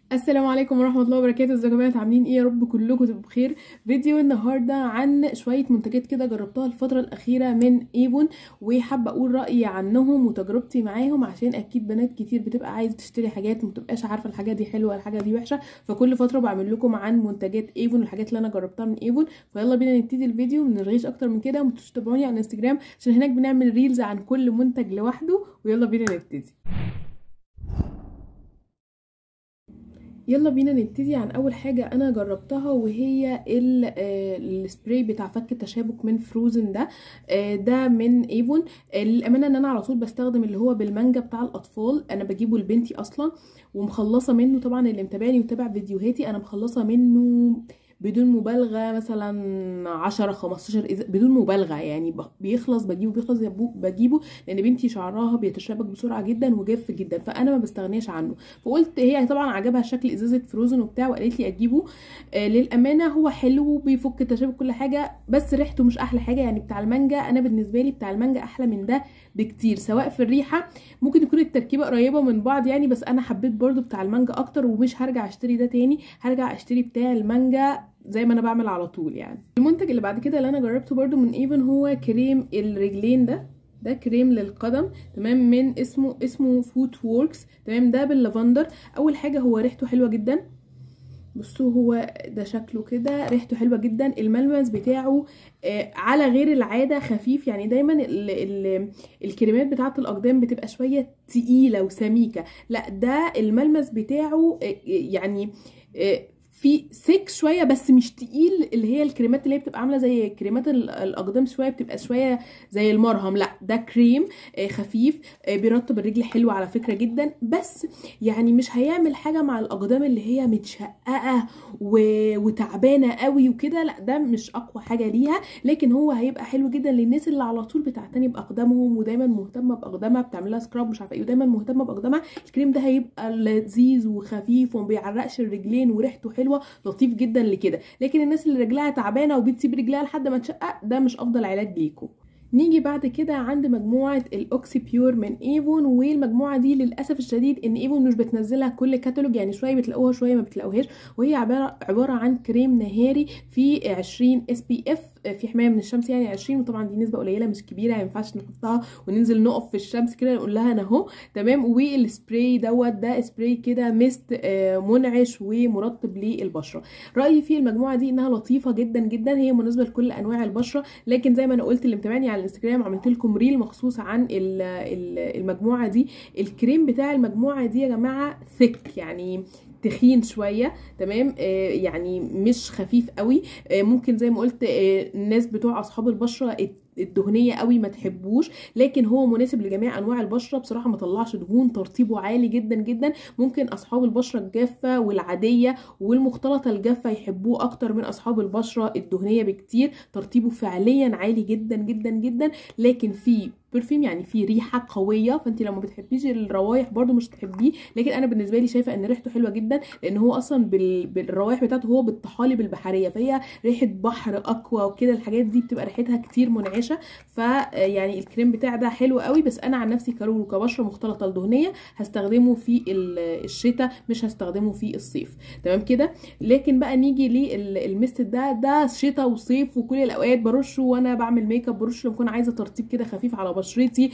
السلام عليكم ورحمة الله وبركاته ازيكم يا بنات عاملين ايه يا رب كلكم تبقوا بخير فيديو النهاردة عن شوية منتجات كده جربتها الفترة الأخيرة من ايفون وحابة اقول رأيي عنهم وتجربتي معاهم عشان اكيد بنات كتير بتبقى عايزة تشتري حاجات ومتبقاش عارفة الحاجة دي حلوة ولا الحاجة دي وحشة فكل فترة بعمل لكم عن منتجات ايفون والحاجات اللي انا جربتها من ايفون فيلا بينا نبتدي الفيديو منرغيش اكتر من كده ومتنسوش تتابعوني على الانستجرام عشان هناك بنعمل ريلز عن كل منتج لوحده ويلا بينا نبتدي يلا بينا نبتدي عن اول حاجه انا جربتها وهي السبراي بتاع فك التشابك من فروزن ده ده من ايفون للامانه ان انا على طول بستخدم اللي هو بالمانجا بتاع الاطفال انا بجيبه لبنتي اصلا ومخلصه منه طبعا اللي متابعني وتابع فيديوهاتي انا مخلصه منه بدون مبالغه مثلا 10 15 بدون مبالغه يعني بيخلص بجيبه بيخلص بجيبه لان بنتي شعرها بيتشابك بسرعه جدا وجاف جدا فانا ما بستغناش عنه فقلت هي طبعا عجبها شكل ازازه فروزن وبتاع وقالت لي اجيبه آه للامانه هو حلو بيفك التشابك كل حاجه بس ريحته مش احلى حاجه يعني بتاع المانجا انا بالنسبه لي بتاع المانجا احلى من ده بكتير سواء في الريحه ممكن يكون التركيبه قريبه من بعض يعني بس انا حبيت برضو بتاع المانجا اكتر ومش هرجع اشتري ده تاني هرجع اشتري بتاع المانجا زي ما انا بعمل على طول يعني المنتج اللي بعد كده اللي انا جربته برضو من ايفن هو كريم الرجلين ده ده كريم للقدم تمام من اسمه اسمه فوت ووركس تمام ده باللافندر اول حاجه هو ريحته حلوه جدا بصوا هو ده شكله كده ريحته حلوه جدا الملمس بتاعه آه على غير العاده خفيف يعني دايما ال ال الكريمات بتاعه الاقدام بتبقى شويه تقيله وسميكه لا ده الملمس بتاعه آه يعني آه في سيك شويه بس مش تقيل اللي هي الكريمات اللي هي بتبقى عامله زي كريمات الاقدام شويه بتبقى شويه زي المرهم لا ده كريم خفيف بيرطب الرجل حلو على فكره جدا بس يعني مش هيعمل حاجه مع الاقدام اللي هي متشققه وتعبانه قوي وكده لا ده مش اقوى حاجه ليها لكن هو هيبقى حلو جدا للناس اللي على طول بتعتني باقدامهم ودايما مهتمه باقدامها بتعملها سكراب مش عارفه ايه ودايما مهتمه باقدامها الكريم ده هيبقى لذيذ وخفيف وما بيعرقش الرجلين وريحته حلوه حلوه لطيف جدا لكده لكن الناس اللي رجلها تعبانه وبتسيب رجلها لحد ما تشقق ده مش افضل علاج ليكم نيجي بعد كده عند مجموعة الأوكسي بيور من ايفون والمجموعة دي للأسف الشديد ان ايفون مش بتنزلها كل كاتالوج يعني شوية بتلاقوها شوية ما بتلاقوهاش وهي عبارة, عبارة عن كريم نهاري في 20 اس بي اف في حمايه من الشمس يعني 20 وطبعا دي نسبه قليله مش كبيره ما ينفعش نحطها وننزل نقف في الشمس كده نقول لها انا اهو تمام والسبراي دوت ده سبراي كده ميست منعش ومرطب للبشره رايي في المجموعه دي انها لطيفه جدا جدا هي مناسبه لكل انواع البشره لكن زي ما انا قلت اللي متابعني على الانستجرام عملت لكم ريل مخصوص عن المجموعه دي الكريم بتاع المجموعه دي يا جماعه ثيك يعني تخين شويه تمام آه يعني مش خفيف قوي آه ممكن زي ما قلت آه الناس بتوع اصحاب البشره الدهنيه قوي ما تحبوش لكن هو مناسب لجميع انواع البشره بصراحه ما طلعش دهون ترطيبه عالي جدا جدا ممكن اصحاب البشره الجافه والعاديه والمختلطه الجافه يحبوه اكتر من اصحاب البشره الدهنيه بكتير ترطيبه فعليا عالي جدا جدا جدا لكن في برفيوم يعني فيه ريحه قويه فانت لو ما بتحبيش الروايح برده مش تحبيه لكن انا بالنسبه لي شايفه ان ريحته حلوه جدا لان هو اصلا بال... بالروايح بتاعته هو بالطحالب البحريه فهي ريحه بحر اقوى وكده الحاجات دي بتبقى ريحتها كتير منعشه فيعني الكريم بتاع ده حلو قوي بس انا عن نفسي كرور كبشره مختلطه الدهنيه هستخدمه في الشتاء مش هستخدمه في الصيف تمام كده لكن بقى نيجي للمست ده ده شتاء وصيف وكل الاوقات برشه وانا بعمل ميك اب برشه لما اكون عايزه ترطيب كده خفيف على بشرتي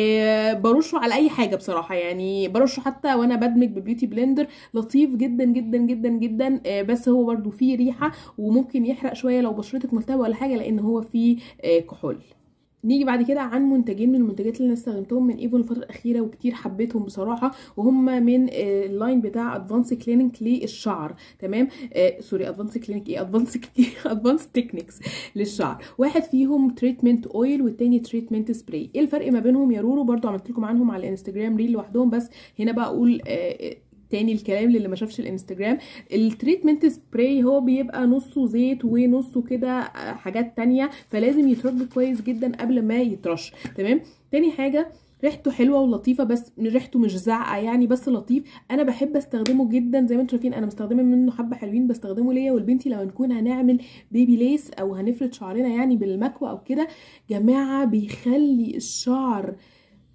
آه برشه على اي حاجه بصراحه يعني برشه حتى وانا بدمج ببيوتي بلندر لطيف جدا جدا جدا جدا آه بس هو برده فيه ريحه وممكن يحرق شويه لو بشرتك ملتهبه ولا حاجه لان هو فيه آه كحول نيجي بعد كده عن منتجين من المنتجات اللي انا استخدمتهم من ايفون الفتره الاخيره وكتير حبيتهم بصراحه وهم من اللاين بتاع ادفانس كلينيك للشعر تمام آه سوري ادفانس كلينيك ايه ادفانس ادفانس تكنيكس للشعر واحد فيهم تريتمنت اويل والتاني تريتمنت سبراي ايه الفرق ما بينهم يا رورو برضو عملت لكم عنهم على الانستجرام ريل لوحدهم بس هنا بقى اقول آه تاني الكلام للي ما شافش الانستجرام التريتمنت سبراي هو بيبقى نصه زيت ونصه كده حاجات تانية فلازم يترد كويس جدا قبل ما يترش تمام تاني حاجه ريحته حلوه ولطيفه بس ريحته مش زعقه يعني بس لطيف انا بحب استخدمه جدا زي ما انتم شايفين انا مستخدمه منه حبه حلوين بستخدمه ليا ولبنتي لما نكون هنعمل بيبي ليس او هنفرد شعرنا يعني بالمكوى او كده جماعه بيخلي الشعر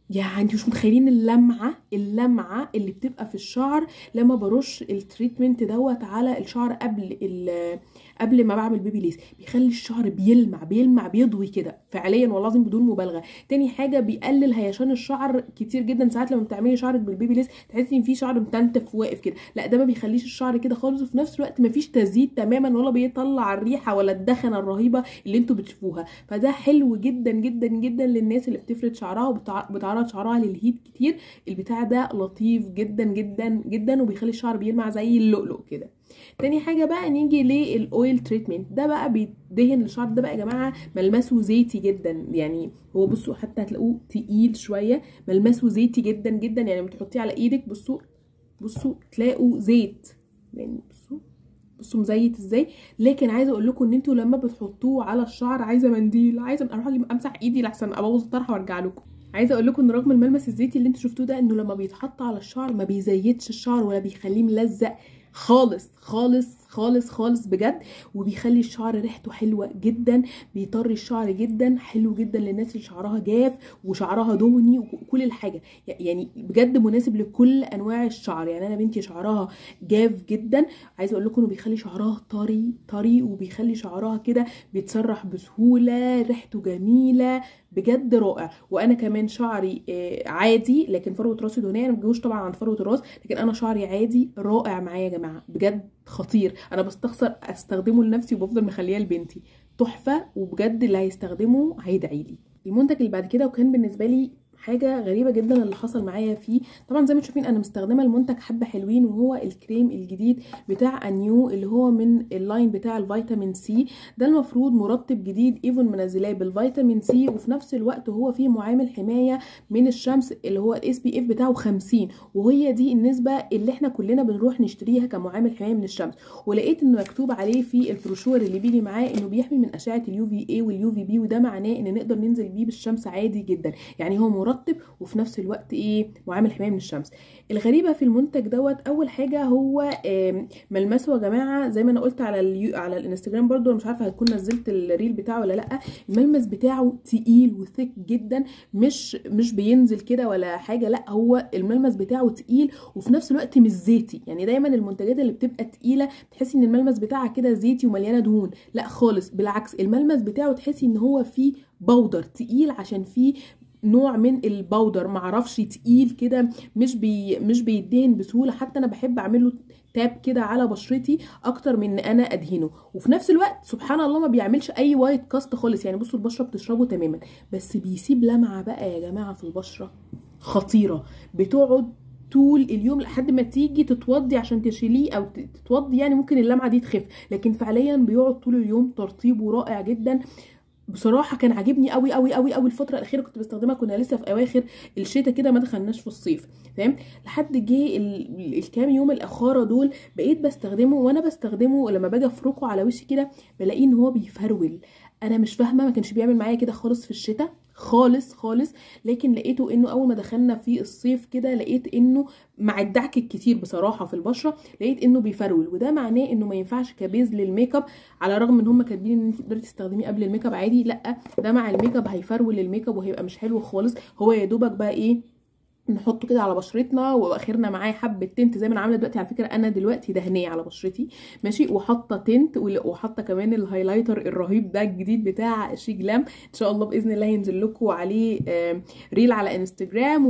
يعني انتوا مش متخيلين اللمعه اللمعه اللي بتبقى في الشعر لما برش التريتمنت دوت على الشعر قبل ال- قبل ما بعمل بيبي ليس بيخلي الشعر بيلمع بيلمع بيضوي كده فعليا والله العظيم بدون مبالغه تاني حاجه بيقلل هيشان الشعر كتير جدا ساعات لما بتعملي شعرك بالبيبي ليس تحسي ان في شعر متنتف واقف كده لا ده ما بيخليش الشعر كده خالص وفي نفس الوقت مفيش تزييد تماما ولا بيطلع الريحه ولا الدخنه الرهيبه اللي انتوا بتشوفوها فده حلو جدا جدا جدا للناس اللي بتفرد شعرها وبتعرض شعرها للهيت كتير البتاع ده لطيف جدا جدا جدا وبيخلي الشعر بيلمع زي اللؤلؤ كده تاني حاجه بقى نيجي للاويل تريتمنت ده بقى بيدهن الشعر ده بقى يا جماعه ملمسه زيتي جدا يعني هو بصوا حتى هتلاقوه تقيل شويه ملمسه زيتي جدا جدا يعني لما تحطيه على ايدك بصوا بصوا تلاقوا زيت يعني بصوا بصوا مزيت ازاي لكن عايزه اقول لكم ان انتوا لما بتحطوه على الشعر عايزه منديل عايزه اروح اجيب امسح ايدي لحسن ابوظ الطرحه وارجع لكم عايزه اقول لكم ان رغم الملمس الزيتي اللي انتوا شفتوه ده انه لما بيتحط على الشعر ما بيزيتش الشعر ولا بيخليه ملزق خالص خالص خالص خالص بجد وبيخلي الشعر ريحته حلوه جدا بيطري الشعر جدا حلو جدا للناس اللي شعرها جاف وشعرها دهني وكل الحاجه يعني بجد مناسب لكل انواع الشعر يعني انا بنتي شعرها جاف جدا عايزه اقول لكم انه بيخلي شعرها طري طري وبيخلي شعرها كده بيتسرح بسهوله ريحته جميله بجد رائع وانا كمان شعري عادي لكن فروه راسي دهنيه انا متجوش طبعا عن فروه الراس لكن انا شعري عادي رائع معايا يا جماعه بجد خطير انا بستخسر استخدمه لنفسي وبفضل مخليه لبنتي تحفه وبجد اللي هيستخدمه هيدعي لي المنتج اللي بعد كده وكان بالنسبه لي حاجه غريبه جدا اللي حصل معايا فيه طبعا زي ما شايفين انا مستخدمه المنتج حبه حلوين وهو الكريم الجديد بتاع انيو اللي هو من اللاين بتاع الفيتامين سي ده المفروض مرطب جديد ايفون منزلاه بالفيتامين سي وفي نفس الوقت هو فيه معامل حمايه من الشمس اللي هو الاس بي اف بتاعه 50 وهي دي النسبه اللي احنا كلنا بنروح نشتريها كمعامل حمايه من الشمس ولقيت انه مكتوب عليه في البروشور اللي بيجي معاه انه بيحمي من اشعه اليو في اي واليو في بي وده معناه ان نقدر ننزل بيه بالشمس عادي جدا يعني هو مرطب مرطب وفي نفس الوقت ايه معامل حمايه من الشمس الغريبه في المنتج دوت اول حاجه هو ملمسه يا جماعه زي ما انا قلت على اليو على الانستجرام برضو انا مش عارفه هتكون نزلت الريل بتاعه ولا لا الملمس بتاعه تقيل وثيك جدا مش مش بينزل كده ولا حاجه لا هو الملمس بتاعه تقيل وفي نفس الوقت مش زيتي يعني دايما المنتجات اللي بتبقى تقيله تحسي ان الملمس بتاعها كده زيتي ومليانه دهون لا خالص بالعكس الملمس بتاعه تحسي ان هو فيه بودر تقيل عشان فيه نوع من البودر معرفش تقيل كده مش بي مش بيدهن بسهوله حتى انا بحب اعمله تاب كده على بشرتي اكتر من ان انا ادهنه وفي نفس الوقت سبحان الله ما بيعملش اي وايت كاست خالص يعني بصوا البشره بتشربه تماما بس بيسيب لمعه بقى يا جماعه في البشره خطيره بتقعد طول اليوم لحد ما تيجي تتوضي عشان تشيليه او تتوضي يعني ممكن اللمعه دي تخف لكن فعليا بيقعد طول اليوم ترطيبه رائع جدا بصراحه كان عاجبني قوي قوي قوي قوي الفتره الاخيره كنت بستخدمها كنا لسه في اواخر الشتاء كده ما دخلناش في الصيف فاهم لحد جه الكام يوم الاخاره دول بقيت بستخدمه وانا بستخدمه لما باجي افركه على وشي كده بلاقيه ان هو بيفرول انا مش فاهمه ما كانش بيعمل معايا كده خالص في الشتاء خالص خالص لكن لقيته انه اول ما دخلنا في الصيف كده لقيت انه مع الدعك الكتير بصراحه في البشره لقيت انه بيفرول وده معناه انه ما ينفعش كبيز للميك اب على الرغم ان هم كاتبين ان انت تقدري تستخدميه قبل الميك اب عادي لا ده مع الميك اب هيفرول الميك اب وهيبقى مش حلو خالص هو يا دوبك بقى ايه نحطه كده على بشرتنا واخرنا معاه حبه تنت زي ما انا عامله دلوقتي على فكره انا دلوقتي دهنيه على بشرتي ماشي وحاطه تنت وحاطه كمان الهايلايتر الرهيب ده الجديد بتاع شي جلام ان شاء الله باذن الله هينزل لكم عليه ريل على انستجرام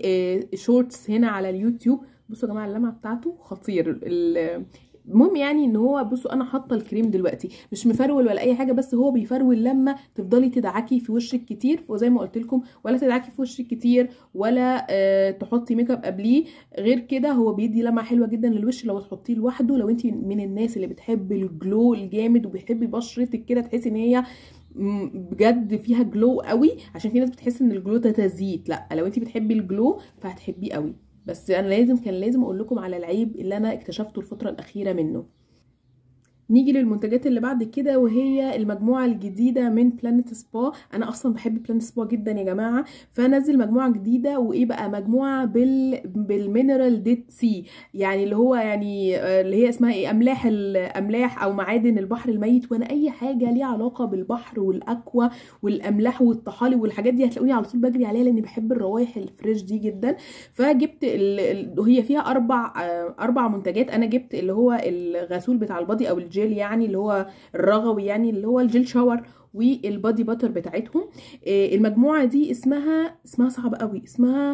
وشورتس هنا على اليوتيوب بصوا يا جماعه اللمعه بتاعته خطير المهم يعني ان هو بصوا انا حاطه الكريم دلوقتي مش مفرول ولا اي حاجه بس هو بيفرول لما تفضلي تدعكي في وشك كتير وزي ما قلت لكم ولا تدعكي في وشك كتير ولا آه تحطي ميك اب قبليه غير كده هو بيدي لمعه حلوه جدا للوش لو تحطيه لوحده لو انت من الناس اللي بتحب الجلو الجامد وبيحبي بشرتك كده تحسي ان هي بجد فيها جلو قوي عشان في ناس بتحس ان الجلو ده تزييت لا لو انت بتحبي الجلو فهتحبيه قوي بس انا لازم كان لازم اقول لكم على العيب اللي انا اكتشفته الفتره الاخيره منه نيجي للمنتجات اللي بعد كده وهي المجموعه الجديده من بلانيت سبا انا اصلا بحب بلانيت سبا جدا يا جماعه فنزل مجموعه جديده وايه بقى مجموعه بال بالمينرال ديت سي يعني اللي هو يعني اللي هي اسمها ايه املاح الاملاح او معادن البحر الميت وانا اي حاجه ليها علاقه بالبحر والاكوا والاملاح والطحالب والحاجات دي هتلاقوني على طول بجري عليها لاني بحب الروايح الفريش دي جدا فجبت وهي فيها اربع اربع منتجات انا جبت اللي هو الغسول بتاع البادي او الجيل يعني اللي هو الرغوي يعني اللي هو الجيل شاور والبادي باتر بتاعتهم المجموعه دي اسمها اسمها صعب قوي اسمها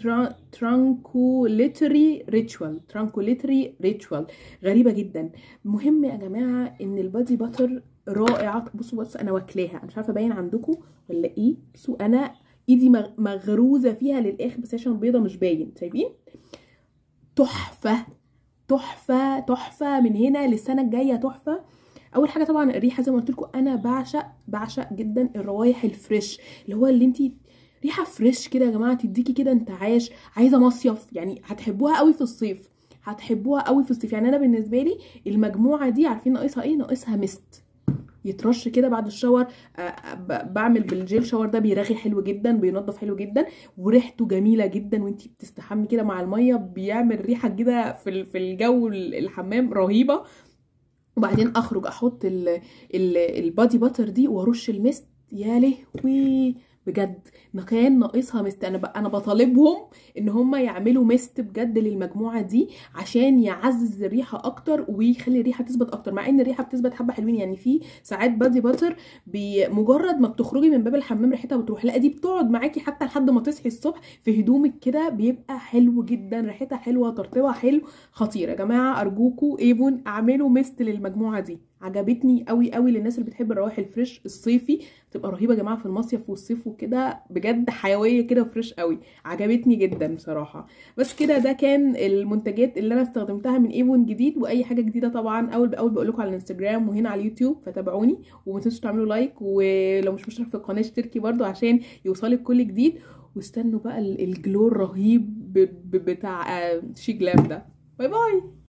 ترانكوليتري ريتشوال ترانكوليتري ريتشوال غريبه جدا مهم يا جماعه ان البادي باتر رائعه بصوا بصوا انا واكلاها مش عارفه باين عندكم ولا ايه بصوا انا ايدي مغروزه فيها للاخر بس عشان بيضه مش باين شايفين تحفه تحفه تحفه من هنا للسنه الجايه تحفه اول حاجه طبعا الريحه زي ما قلت لكم انا بعشق بعشق جدا الروايح الفريش اللي هو اللي انت ريحه فريش كده يا جماعه تديكي كده انتعاش عايزه مصيف يعني هتحبوها قوي في الصيف هتحبوها قوي في الصيف يعني انا بالنسبه لي المجموعه دي عارفين ناقصها ايه ناقصها مست يترش كده بعد الشاور بعمل بالجيل شاور ده بيرغي حلو جدا بينضف حلو جدا وريحته جميله جدا وانتي بتستحمي كده مع الميه بيعمل ريحه كده في في الجو الحمام رهيبه وبعدين اخرج احط البادي باتر دي وارش المست يا لهوي بجد كان ناقصها مست انا انا بطالبهم ان هم يعملوا مست بجد للمجموعه دي عشان يعزز الريحه اكتر ويخلي الريحه تثبت اكتر مع ان الريحه بتثبت حبه حلوين يعني في ساعات بادي باتر بمجرد ما بتخرجي من باب الحمام ريحتها بتروح لا دي بتقعد معاكي حتى لحد ما تصحي الصبح في هدومك كده بيبقى حلو جدا ريحتها حلوه ترطيبها حلو خطير يا جماعه ارجوكوا ايفون اعملوا مست للمجموعه دي عجبتني قوي قوي للناس اللي بتحب الروائح الفريش الصيفي بتبقى رهيبه يا جماعه في المصيف والصيف وكده بجد حيويه كده وفريش قوي عجبتني جدا بصراحه بس كده ده كان المنتجات اللي انا استخدمتها من ايفون جديد واي حاجه جديده طبعا اول باول بقول لكم على الانستجرام وهنا على اليوتيوب فتابعوني وما تنسوش تعملوا لايك ولو مش مشترك في القناه اشتركي برده عشان يوصلك كل جديد واستنوا بقى الجلو الرهيب بتاع شي جلام ده باي باي